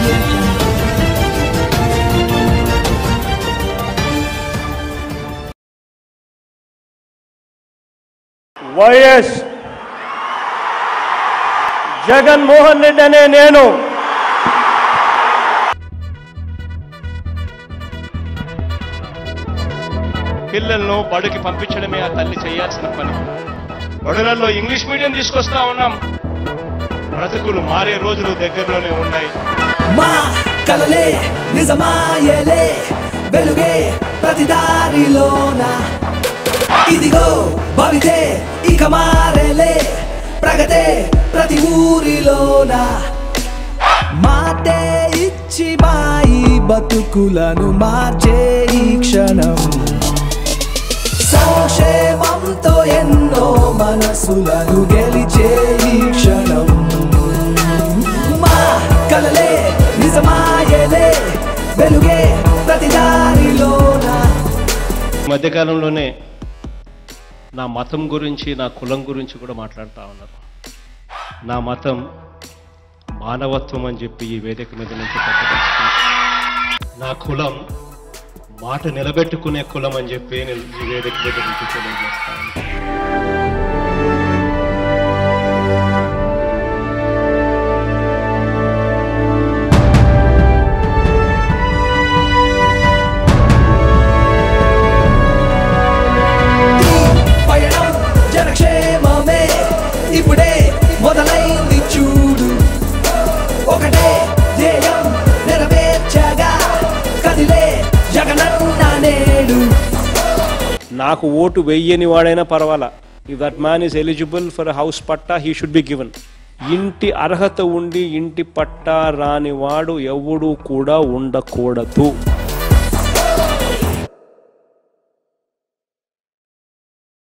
YS Jaganmohan Reddy అనే నేను పిల్లలను బడికి పంపించడమే ఆ తల్లి చేయాల్సిన పని బడులలో ఇంగ్లీష్ మీడియం తీసుకొస్తా ఉన్నాం బ్రతుకులు మారే రోజులు దగ్గరలోనే ఉన్నాయి మా కలలే నిజమాయలే వెలుగే ప్రతి దారిలోన ఇదిగో భవితే ఇక మారేలే ప్రగతే ప్రతి ఊరిలోన మాటే ఇచ్చి మాయి బతుకులను మార్చే ఈ క్షణం సంక్షేమంతో ఎన్నో మనసులను గెలిచే ఈ క్షణం మా కలలే నిజమాయలే వెలుగే ప్రతి దారిలోన ఈ మధ్యకాలంలోనే నా మతం గురించి నా కులం గురించి కూడా మాట్లాడుతూ ఉన్నారు నా మతం మానవత్వం అని చెప్పి ఈ వేదిక మీద నుంచి ప్రకటిస్తున్నాను నా కులం మాట నిలబెట్టుకునే కులం అని చెప్పి నేను ఈ వేదిక మీద నుంచి తెలియజేస్తాను ఈ పయనం జనక్షేమమే ఇప్పుడే మొదలైంది చూడు ఒకటే ధ్యేయం నెరవేర్చగా కదిలే జగనన్న నేడు నాకు ఓటు వెయ్యని వాడైనా పర్వాలా if that man is eligible for house patta he should be given ఇంటి అర్హత ఉండి ఇంటి పట్టా రాని వాడు ఎవడు కూడా ఉండకూడదు